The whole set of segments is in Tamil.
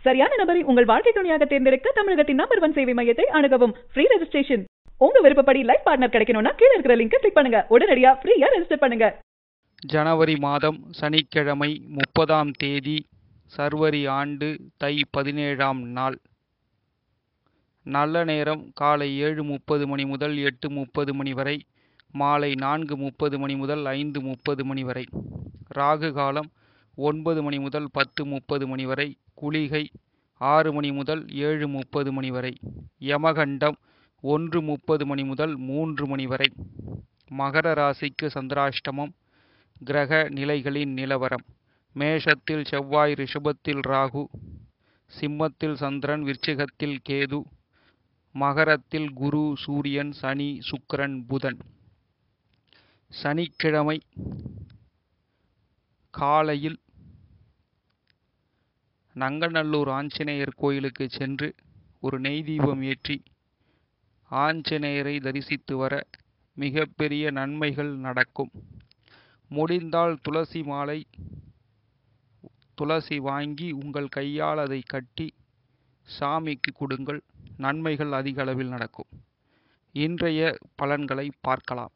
சரியான நபரை உங்கள் வாழ்க்கை துணையாக தேர்ந்தெடுக்க தமிழகத்தின் நம்பர் ஒன் சேவை மையத்தை அணுகவும் ஃப்ரீ ரெஜிஸ்ட்ரேஷன் உங்க விருப்பப்படி லைஃப் பார்ட்னர் கிடைக்கணும்னா கீழ இருக்கிற லிங்கை கிளிக் பண்ணுங்க உடனடியா ஃப்ரீயா ரெஜிஸ்டர் பண்ணுங்க ஜனவரி மாதம் சனிக்கிழமை முப்பதாம் தேதி சர்வரி ஆண்டு தை பதினேழாம் நாள் நல்ல நேரம் காலை ஏழு முப்பது மணி முதல் எட்டு முப்பது மணி வரை மாலை நான்கு முப்பது மணி முதல் ஐந்து முப்பது மணி வரை ராகு காலம் ஒன்பது மணி முதல் பத்து முப்பது மணி வரை குளிகை ஆறு மணி முதல் ஏழு முப்பது மணி வரை யமகண்டம் ஒன்று முப்பது மணி முதல் மூன்று மணி வரை மகர ராசிக்கு சந்திராஷ்டமம் கிரக நிலைகளின் நிலவரம் மேஷத்தில் செவ்வாய் ரிஷபத்தில் ராகு சிம்மத்தில் சந்திரன் விருச்சிகத்தில் கேது மகரத்தில் குரு சூரியன் சனி சுக்கிரன் புதன் சனிக்கிழமை காலையில் நங்கநல்லூர் ஆஞ்சநேயர் கோயிலுக்கு சென்று ஒரு நெய் தீபம் ஏற்றி ஆஞ்சநேயரை தரிசித்து வர மிகப்பெரிய நன்மைகள் நடக்கும் முடிந்தால் துளசி மாலை துளசி வாங்கி உங்கள் கையால் அதை கட்டி சாமிக்கு கொடுங்கள் நன்மைகள் அதிக அளவில் நடக்கும் இன்றைய பலன்களை பார்க்கலாம்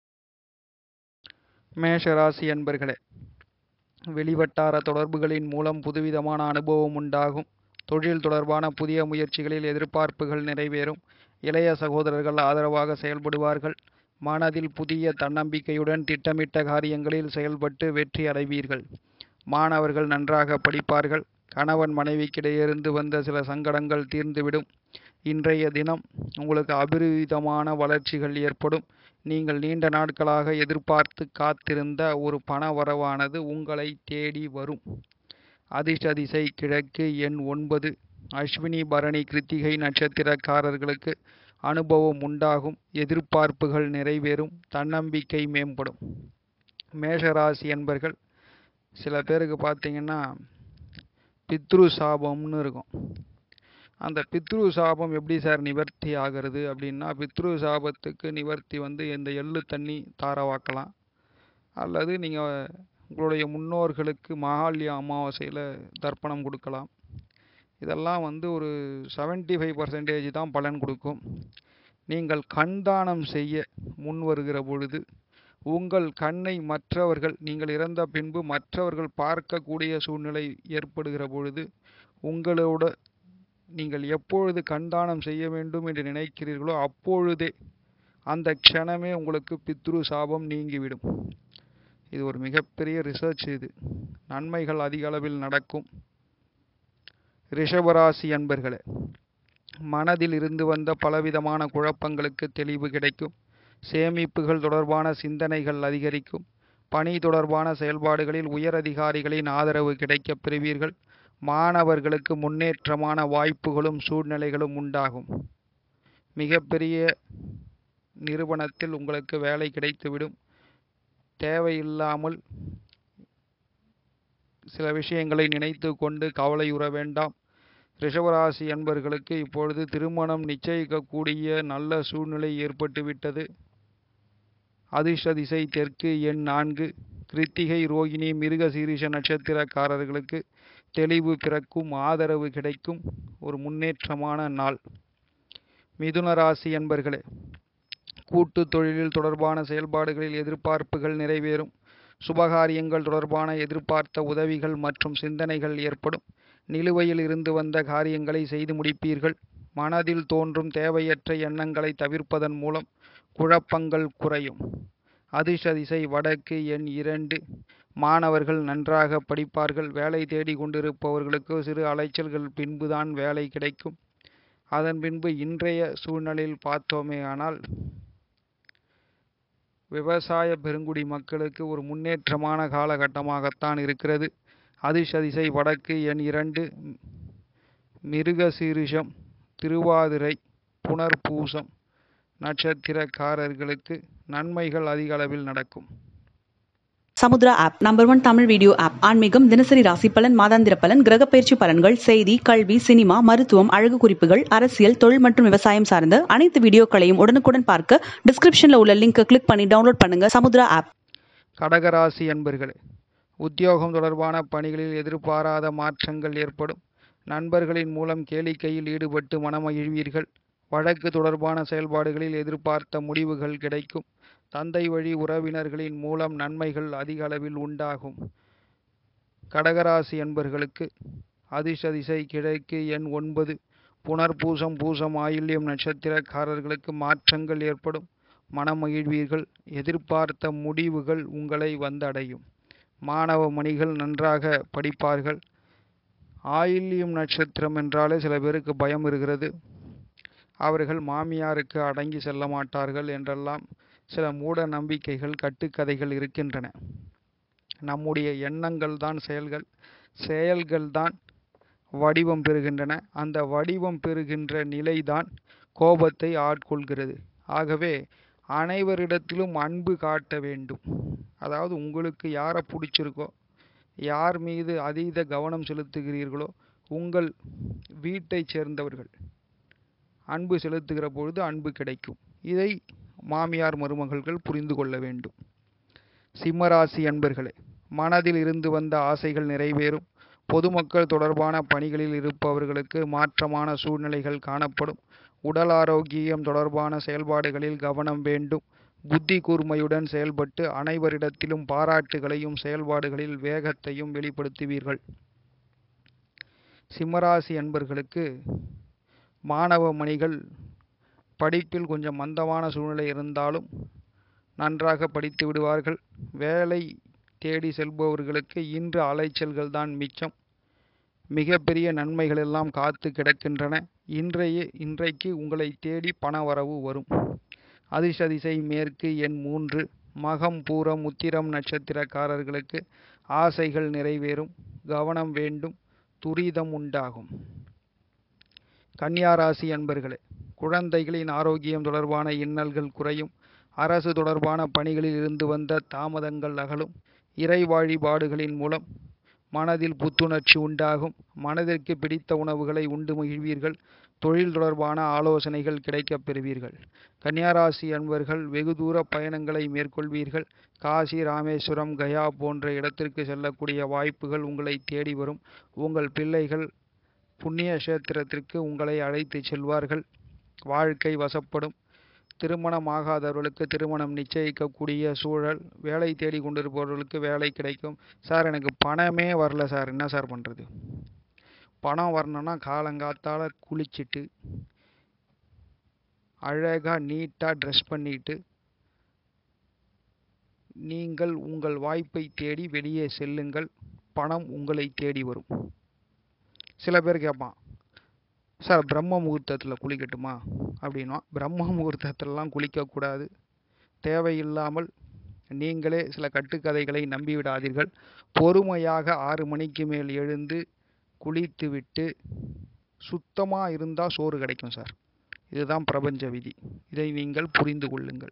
மேஷராசி என்பர்களே வெளிவட்டார தொடர்புகளின் மூலம் புதுவிதமான அனுபவம் உண்டாகும் தொழில் தொடர்பான புதிய முயற்சிகளில் எதிர்பார்ப்புகள் நிறைவேறும் இளைய சகோதரர்கள் ஆதரவாக செயல்படுவார்கள் மனதில் புதிய தன்னம்பிக்கையுடன் திட்டமிட்ட காரியங்களில் செயல்பட்டு வெற்றி அடைவீர்கள் மாணவர்கள் நன்றாக படிப்பார்கள் கணவன் மனைவிக்கிடையிருந்து வந்த சில சங்கடங்கள் தீர்ந்துவிடும் இன்றைய தினம் உங்களுக்கு அபிரிதமான வளர்ச்சிகள் ஏற்படும் நீங்கள் நீண்ட நாட்களாக எதிர்பார்த்து காத்திருந்த ஒரு பண வரவானது உங்களை தேடி வரும் அதிர்ஷ்ட திசை கிழக்கு எண் ஒன்பது அஸ்வினி பரணி கிருத்திகை நட்சத்திரக்காரர்களுக்கு அனுபவம் உண்டாகும் எதிர்பார்ப்புகள் நிறைவேறும் தன்னம்பிக்கை மேம்படும் மேஷராசி என்பர்கள் சில பேருக்கு பார்த்தீங்கன்னா பித்ரு சாபம்னு இருக்கும் அந்த பித்ரு சாபம் எப்படி சார் நிவர்த்தி ஆகிறது அப்படின்னா பித்ரு சாபத்துக்கு நிவர்த்தி வந்து இந்த எள்ளு தண்ணி தாரவாக்கலாம் அல்லது நீங்கள் உங்களுடைய முன்னோர்களுக்கு மகாலய அமாவாசையில் தர்ப்பணம் கொடுக்கலாம் இதெல்லாம் வந்து ஒரு செவன்ட்டி ஃபைவ் பர்சன்டேஜ் தான் பலன் கொடுக்கும் நீங்கள் கண் தானம் செய்ய முன் வருகிற பொழுது உங்கள் கண்ணை மற்றவர்கள் நீங்கள் இறந்த பின்பு மற்றவர்கள் பார்க்கக்கூடிய சூழ்நிலை ஏற்படுகிற பொழுது உங்களோட நீங்கள் எப்பொழுது கண்தானம் செய்ய வேண்டும் என்று நினைக்கிறீர்களோ அப்பொழுதே அந்த க்ஷணமே உங்களுக்கு பித்ரு சாபம் நீங்கிவிடும் இது ஒரு மிகப்பெரிய ரிசர்ச் இது நன்மைகள் அதிக அளவில் நடக்கும் ரிஷபராசி அன்பர்களே மனதில் இருந்து வந்த பலவிதமான குழப்பங்களுக்கு தெளிவு கிடைக்கும் சேமிப்புகள் தொடர்பான சிந்தனைகள் அதிகரிக்கும் பணி தொடர்பான செயல்பாடுகளில் உயர் அதிகாரிகளின் ஆதரவு கிடைக்கப் பெறுவீர்கள் மாணவர்களுக்கு முன்னேற்றமான வாய்ப்புகளும் சூழ்நிலைகளும் உண்டாகும் மிகப்பெரிய நிறுவனத்தில் உங்களுக்கு வேலை கிடைத்துவிடும் தேவையில்லாமல் சில விஷயங்களை நினைத்து கொண்டு கவலையுற வேண்டாம் ரிஷபராசி என்பர்களுக்கு இப்பொழுது திருமணம் நிச்சயிக்கக்கூடிய நல்ல சூழ்நிலை ஏற்பட்டுவிட்டது அதிர்ஷ்ட திசை தெற்கு எண் நான்கு கிருத்திகை ரோகிணி மிருக சீரிஷ நட்சத்திரக்காரர்களுக்கு தெளிவு பிறக்கும் ஆதரவு கிடைக்கும் ஒரு முன்னேற்றமான நாள் மிதுன ராசி என்பர்களே கூட்டு தொழிலில் தொடர்பான செயல்பாடுகளில் எதிர்பார்ப்புகள் நிறைவேறும் சுபகாரியங்கள் தொடர்பான எதிர்பார்த்த உதவிகள் மற்றும் சிந்தனைகள் ஏற்படும் நிலுவையில் இருந்து வந்த காரியங்களை செய்து முடிப்பீர்கள் மனதில் தோன்றும் தேவையற்ற எண்ணங்களை தவிர்ப்பதன் மூலம் குழப்பங்கள் குறையும் அதிர்ஷ்ட திசை வடக்கு எண் இரண்டு மாணவர்கள் நன்றாக படிப்பார்கள் வேலை தேடி கொண்டிருப்பவர்களுக்கு சிறு அலைச்சல்கள் பின்புதான் வேலை கிடைக்கும் அதன் பின்பு இன்றைய சூழ்நிலையில் பார்த்தோமே ஆனால் விவசாய பெருங்குடி மக்களுக்கு ஒரு முன்னேற்றமான காலகட்டமாகத்தான் இருக்கிறது அதிர்ஷ்ட திசை வடக்கு எண் இரண்டு மிருகசீரிஷம் திருவாதிரை புனர்பூசம் நட்சத்திரக்காரர்களுக்கு நன்மைகள் அதிக அளவில் நடக்கும் Samudra app number one Tamil video app ஆன்மீகம் தினசரி ராசி பலன் மாதாந்திர பலன் கிரக பயிற்சி பலன்கள் செய்தி கல்வி சினிமா மருத்துவம் அழகு குறிப்புகள் அரசியல் தொழில் மற்றும் விவசாயம் சார்ந்த அனைத்து வீடியோக்களையும் உடனுக்குடன் பார்க்க டிஸ்கிரிப்ஷன்ல உள்ள லிங்கை கிளிக் பண்ணி டவுன்லோட் பண்ணுங்க சமுத்ரா ஆப் கடகராசி என்பர்களே உத்தியோகம் தொடர்பான பணிகளில் எதிர்பாராத மாற்றங்கள் ஏற்படும் நண்பர்களின் மூலம் கேளிக்கையில் ஈடுபட்டு மனமகிழ்வீர்கள் வழக்கு தொடர்பான செயல்பாடுகளில் எதிர்பார்த்த முடிவுகள் கிடைக்கும் தந்தை வழி உறவினர்களின் மூலம் நன்மைகள் அதிக அளவில் உண்டாகும் கடகராசி என்பர்களுக்கு அதிர்ஷ்ட திசை கிழக்கு எண் ஒன்பது புனர்பூசம் பூசம் ஆயில்யம் நட்சத்திரக்காரர்களுக்கு மாற்றங்கள் ஏற்படும் மனமகிழ்வீர்கள் எதிர்பார்த்த முடிவுகள் உங்களை வந்தடையும் மாணவ மணிகள் நன்றாக படிப்பார்கள் ஆயில்யம் நட்சத்திரம் என்றாலே சில பேருக்கு பயம் இருக்கிறது அவர்கள் மாமியாருக்கு அடங்கி செல்ல மாட்டார்கள் என்றெல்லாம் சில மூட நம்பிக்கைகள் கட்டுக்கதைகள் இருக்கின்றன நம்முடைய எண்ணங்கள் தான் செயல்கள் செயல்கள் தான் வடிவம் பெறுகின்றன அந்த வடிவம் பெறுகின்ற நிலைதான் கோபத்தை ஆட்கொள்கிறது ஆகவே அனைவரிடத்திலும் அன்பு காட்ட வேண்டும் அதாவது உங்களுக்கு யாரை பிடிச்சிருக்கோ யார் மீது அதீத கவனம் செலுத்துகிறீர்களோ உங்கள் வீட்டைச் சேர்ந்தவர்கள் அன்பு செலுத்துகிற பொழுது அன்பு கிடைக்கும் இதை மாமியார் மருமகள்கள் புரிந்து கொள்ள வேண்டும் சிம்மராசி அன்பர்களே மனதில் இருந்து வந்த ஆசைகள் நிறைவேறும் பொதுமக்கள் தொடர்பான பணிகளில் இருப்பவர்களுக்கு மாற்றமான சூழ்நிலைகள் காணப்படும் உடல் ஆரோக்கியம் தொடர்பான செயல்பாடுகளில் கவனம் வேண்டும் புத்தி கூர்மையுடன் செயல்பட்டு அனைவரிடத்திலும் பாராட்டுகளையும் செயல்பாடுகளில் வேகத்தையும் வெளிப்படுத்துவீர்கள் சிம்மராசி அன்பர்களுக்கு மாணவ மணிகள் படிப்பில் கொஞ்சம் மந்தமான சூழ்நிலை இருந்தாலும் நன்றாக படித்து விடுவார்கள் வேலை தேடி செல்பவர்களுக்கு இன்று அலைச்சல்கள் தான் மிச்சம் மிகப்பெரிய நன்மைகள் எல்லாம் காத்து கிடக்கின்றன இன்றைய இன்றைக்கு உங்களை தேடி பண வரவு வரும் அதிர்ஷ்ட திசை மேற்கு எண் மூன்று மகம் பூரம் உத்திரம் நட்சத்திரக்காரர்களுக்கு ஆசைகள் நிறைவேறும் கவனம் வேண்டும் துரிதம் உண்டாகும் கன்னியாராசி அன்பர்களே குழந்தைகளின் ஆரோக்கியம் தொடர்பான இன்னல்கள் குறையும் அரசு தொடர்பான பணிகளில் இருந்து வந்த தாமதங்கள் அகலும் இறை வழிபாடுகளின் மூலம் மனதில் புத்துணர்ச்சி உண்டாகும் மனதிற்கு பிடித்த உணவுகளை உண்டு மகிழ்வீர்கள் தொழில் தொடர்பான ஆலோசனைகள் கிடைக்கப் பெறுவீர்கள் கன்னியாராசி அன்பர்கள் வெகு தூர பயணங்களை மேற்கொள்வீர்கள் காசி ராமேஸ்வரம் கயா போன்ற இடத்திற்கு செல்லக்கூடிய வாய்ப்புகள் உங்களை தேடி வரும் உங்கள் பிள்ளைகள் புண்ணிய கஷேத்திரத்திற்கு உங்களை அழைத்து செல்வார்கள் வாழ்க்கை வசப்படும் திருமணமாகாதவர்களுக்கு திருமணம் நிச்சயிக்கக்கூடிய சூழல் வேலை தேடி கொண்டிருப்பவர்களுக்கு வேலை கிடைக்கும் சார் எனக்கு பணமே வரல சார் என்ன சார் பண்ணுறது பணம் வரணும்னா காலங்காத்தால குளிச்சுட்டு அழகாக நீட்டாக ட்ரெஸ் பண்ணிட்டு நீங்கள் உங்கள் வாய்ப்பை தேடி வெளியே செல்லுங்கள் பணம் உங்களை தேடி வரும் சில பேர் கேட்பான் சார் பிரம்ம முகூர்த்தத்தில் குளிக்கட்டுமா அப்படின்னா பிரம்ம முகூர்த்தத்திலலாம் குளிக்கக்கூடாது தேவையில்லாமல் நீங்களே சில கட்டுக்கதைகளை நம்பிவிடாதீர்கள் பொறுமையாக ஆறு மணிக்கு மேல் எழுந்து குளித்துவிட்டு சுத்தமாக இருந்தால் சோறு கிடைக்கும் சார் இதுதான் பிரபஞ்ச விதி இதை நீங்கள் புரிந்து கொள்ளுங்கள்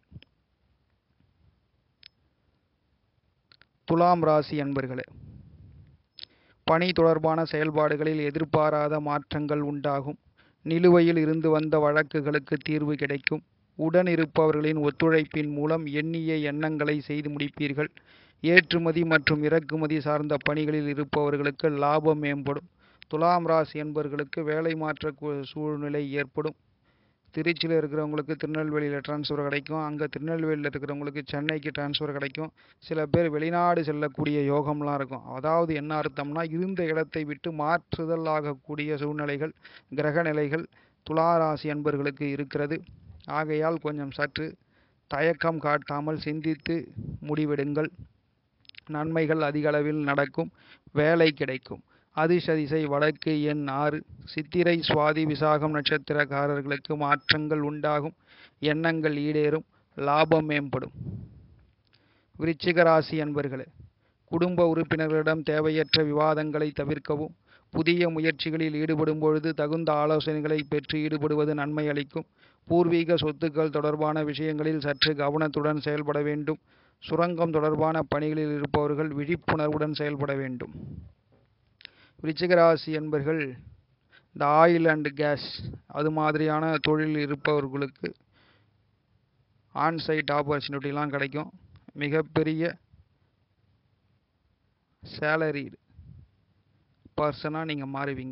துலாம் ராசி அன்பர்களே பணி தொடர்பான செயல்பாடுகளில் எதிர்பாராத மாற்றங்கள் உண்டாகும் நிலுவையில் இருந்து வந்த வழக்குகளுக்கு தீர்வு கிடைக்கும் உடன் இருப்பவர்களின் ஒத்துழைப்பின் மூலம் எண்ணிய எண்ணங்களை செய்து முடிப்பீர்கள் ஏற்றுமதி மற்றும் இறக்குமதி சார்ந்த பணிகளில் இருப்பவர்களுக்கு லாபம் மேம்படும் துலாம் ராசி என்பவர்களுக்கு வேலை மாற்ற கு- சூழ்நிலை ஏற்படும் திருச்சியில் இருக்கிறவங்களுக்கு திருநெல்வேலியில் ட்ரான்ஸ்ஃபர் கிடைக்கும் அங்கே திருநெல்வேலியில் இருக்கிறவங்களுக்கு சென்னைக்கு ட்ரான்ஸ்ஃபர் கிடைக்கும் சில பேர் வெளிநாடு செல்லக்கூடிய யோகம்லாம் இருக்கும் அதாவது என்ன அர்த்தம்னா இருந்த இடத்தை விட்டு மாற்றுதல் ஆகக்கூடிய சூழ்நிலைகள் கிரக நிலைகள் துலா ராசி அன்பர்களுக்கு இருக்கிறது ஆகையால் கொஞ்சம் சற்று தயக்கம் காட்டாமல் சிந்தித்து முடிவெடுங்கள் நன்மைகள் அதிக அளவில் நடக்கும் வேலை கிடைக்கும் அதிர்ஷ்ட திசை வடக்கு எண் ஆறு சித்திரை சுவாதி விசாகம் நட்சத்திரக்காரர்களுக்கு மாற்றங்கள் உண்டாகும் எண்ணங்கள் ஈடேறும் லாபம் மேம்படும் விருச்சிக ராசி அன்பர்களே குடும்ப உறுப்பினர்களிடம் தேவையற்ற விவாதங்களை தவிர்க்கவும் புதிய முயற்சிகளில் ஈடுபடும் பொழுது தகுந்த ஆலோசனைகளை பெற்று ஈடுபடுவது நன்மை அளிக்கும் பூர்வீக சொத்துக்கள் தொடர்பான விஷயங்களில் சற்று கவனத்துடன் செயல்பட வேண்டும் சுரங்கம் தொடர்பான பணிகளில் இருப்பவர்கள் விழிப்புணர்வுடன் செயல்பட வேண்டும் விருச்சிக ராசி என்பர்கள் இந்த ஆயில் அண்ட் கேஸ் அது மாதிரியான தொழில் இருப்பவர்களுக்கு ஆன்சைட் ஆப்பர்ச்சுனிட்டிலாம் கிடைக்கும் மிகப்பெரிய சேலரி பர்சனாக நீங்கள் மாறுவீங்க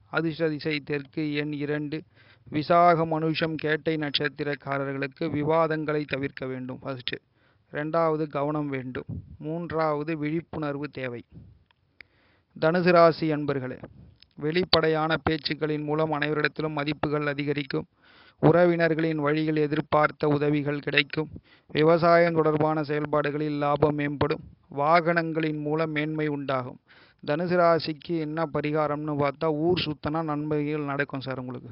அதிர்ஷ்ட திசை தெற்கு எண் இரண்டு விசாகம் மனுஷம் கேட்டை நட்சத்திரக்காரர்களுக்கு விவாதங்களை தவிர்க்க வேண்டும் ஃபர்ஸ்ட் ரெண்டாவது கவனம் வேண்டும் மூன்றாவது விழிப்புணர்வு தேவை தனுசு ராசி அன்பர்களே வெளிப்படையான பேச்சுக்களின் மூலம் அனைவரிடத்திலும் மதிப்புகள் அதிகரிக்கும் உறவினர்களின் வழியில் எதிர்பார்த்த உதவிகள் கிடைக்கும் விவசாயம் தொடர்பான செயல்பாடுகளில் லாபம் மேம்படும் வாகனங்களின் மூலம் மேன்மை உண்டாகும் தனுசு ராசிக்கு என்ன பரிகாரம்னு பார்த்தா ஊர் சுத்தனா நன்மைகள் நடக்கும் சார் உங்களுக்கு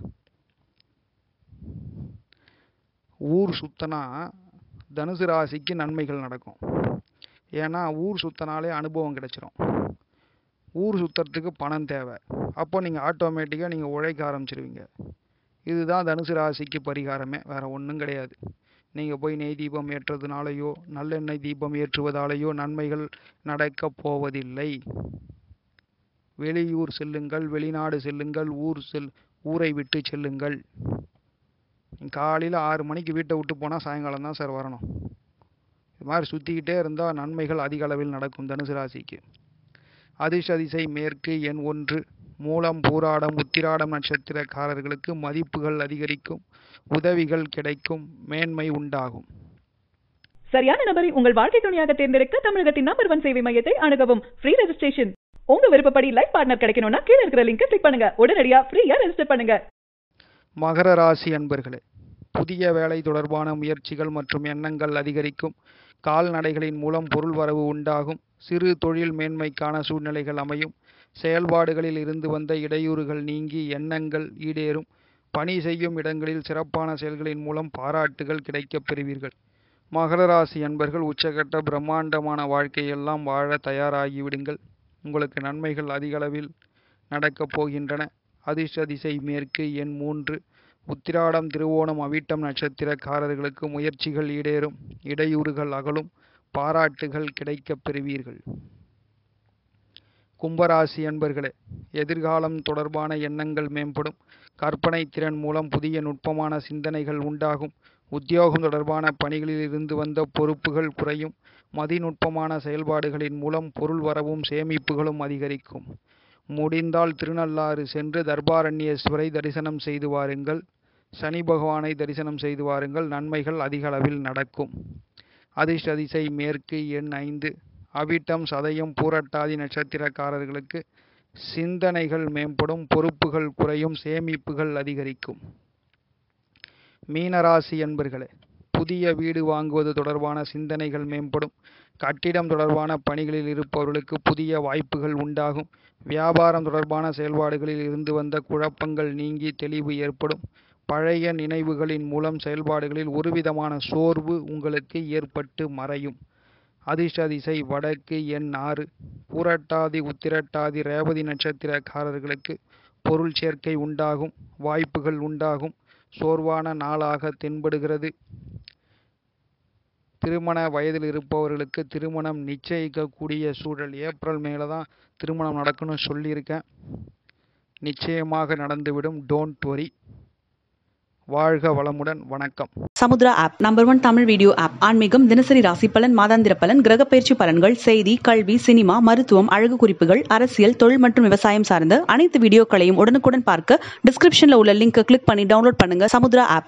ஊர் சுத்தனா தனுசு ராசிக்கு நன்மைகள் நடக்கும் ஏன்னா ஊர் சுத்தனாலே அனுபவம் கிடைச்சிரும் ஊர் சுத்துறதுக்கு பணம் தேவை அப்போ நீங்கள் ஆட்டோமேட்டிக்காக நீங்கள் உழைக்க ஆரம்பிச்சிருவீங்க இதுதான் தனுசு ராசிக்கு பரிகாரமே வேற ஒன்றும் கிடையாது நீங்கள் போய் நெய் தீபம் ஏற்றுறதுனாலையோ நல்லெண்ணெய் தீபம் ஏற்றுவதாலேயோ நன்மைகள் நடக்கப் போவதில்லை வெளியூர் செல்லுங்கள் வெளிநாடு செல்லுங்கள் ஊர் செல் ஊரை விட்டு செல்லுங்கள் காலையில் ஆறு மணிக்கு வீட்டை விட்டு போனால் சாயங்காலம் தான் சார் வரணும் இது மாதிரி சுற்றிக்கிட்டே இருந்தால் நன்மைகள் அதிக அளவில் நடக்கும் தனுசு ராசிக்கு அதிர்ஷ்ட திசை மேற்கு எண் ஒன்று மூலம் பூராடம் உத்திராடம் நட்சத்திரக்காரர்களுக்கு மதிப்புகள் அதிகரிக்கும் உதவிகள் கிடைக்கும் மேன்மை உண்டாகும் சரியான நபரை உங்கள் வாழ்க்கை துணையாக தேர்ந்தெடுக்க தமிழகத்தின் நம்பர் ஒன் சேவை மையத்தை அணுகவும் ஃப்ரீ ரெஜிஸ்ட்ரேஷன் உங்க விருப்பப்படி லைஃப் பார்ட்னர் கிடைக்கணும்னா கீழ இருக்கிற லிங்கை கிளிக் பண்ணுங்க உடனடியா ஃப்ரீயா ரெஜிஸ்டர் பண்ணுங்க மகர ராசி அன்பர்களே புதிய வேலை தொடர்பான முயற்சிகள் மற்றும் எண்ணங்கள் அதிகரிக்கும் கால்நடைகளின் மூலம் பொருள் வரவு உண்டாகும் சிறு தொழில் மேன்மைக்கான சூழ்நிலைகள் அமையும் செயல்பாடுகளில் இருந்து வந்த இடையூறுகள் நீங்கி எண்ணங்கள் ஈடேறும் பணி செய்யும் இடங்களில் சிறப்பான செயல்களின் மூலம் பாராட்டுகள் கிடைக்கப் பெறுவீர்கள் மகர ராசி அன்பர்கள் உச்சகட்ட பிரம்மாண்டமான வாழ்க்கையெல்லாம் வாழ தயாராகிவிடுங்கள் உங்களுக்கு நன்மைகள் அதிகளவில் நடக்கப் போகின்றன அதிர்ஷ்ட திசை மேற்கு எண் மூன்று உத்திராடம் திருவோணம் அவிட்டம் நட்சத்திரக்காரர்களுக்கு முயற்சிகள் ஈடேறும் இடையூறுகள் அகலும் பாராட்டுகள் கிடைக்கப் பெறுவீர்கள் கும்பராசி அன்பர்களே எதிர்காலம் தொடர்பான எண்ணங்கள் மேம்படும் கற்பனை திறன் மூலம் புதிய நுட்பமான சிந்தனைகள் உண்டாகும் உத்தியோகம் தொடர்பான பணிகளில் இருந்து வந்த பொறுப்புகள் குறையும் மதிநுட்பமான செயல்பாடுகளின் மூலம் பொருள் வரவும் சேமிப்புகளும் அதிகரிக்கும் முடிந்தால் திருநள்ளாறு சென்று தர்பாரண்யேஸ்வரை தரிசனம் செய்து வாருங்கள் சனி பகவானை தரிசனம் செய்து வாருங்கள் நன்மைகள் அதிக அளவில் நடக்கும் அதிர்ஷ்ட திசை மேற்கு எண் ஐந்து அவிட்டம் சதயம் பூரட்டாதி நட்சத்திரக்காரர்களுக்கு சிந்தனைகள் மேம்படும் பொறுப்புகள் குறையும் சேமிப்புகள் அதிகரிக்கும் மீனராசி என்பர்களே புதிய வீடு வாங்குவது தொடர்பான சிந்தனைகள் மேம்படும் கட்டிடம் தொடர்பான பணிகளில் இருப்பவர்களுக்கு புதிய வாய்ப்புகள் உண்டாகும் வியாபாரம் தொடர்பான செயல்பாடுகளில் இருந்து வந்த குழப்பங்கள் நீங்கி தெளிவு ஏற்படும் பழைய நினைவுகளின் மூலம் செயல்பாடுகளில் ஒருவிதமான சோர்வு உங்களுக்கு ஏற்பட்டு மறையும் அதிர்ஷ்ட திசை வடக்கு எண் ஆறு புரட்டாதி உத்திரட்டாதி ரேவதி நட்சத்திரக்காரர்களுக்கு பொருள் சேர்க்கை உண்டாகும் வாய்ப்புகள் உண்டாகும் சோர்வான நாளாக தென்படுகிறது திருமண வயதில் இருப்பவர்களுக்கு திருமணம் நிச்சயிக்கக்கூடிய சூழல் ஏப்ரல் மேலே தான் திருமணம் நடக்கணும்னு சொல்லியிருக்கேன் நிச்சயமாக நடந்துவிடும் டோன்ட் வரி வாழ்க வளமுடன் வணக்கம் Samudra app number one Tamil video app ஆன்மீகம் தினசரி ராசி பலன் மாதாந்திர பலன் கிரக பயிற்சி பலன்கள் செய்தி கல்வி சினிமா மருத்துவம் அழகு குறிப்புகள் அரசியல் தொழில் மற்றும் விவசாயம் சார்ந்த அனைத்து வீடியோக்களையும் உடனுக்குடன் பார்க்க டிஸ்கிரிப்ஷன்ல உள்ள லிங்கை கிளிக் பண்ணி டவுன்லோட் பண்ணுங்க சமுத்ரா ஆப்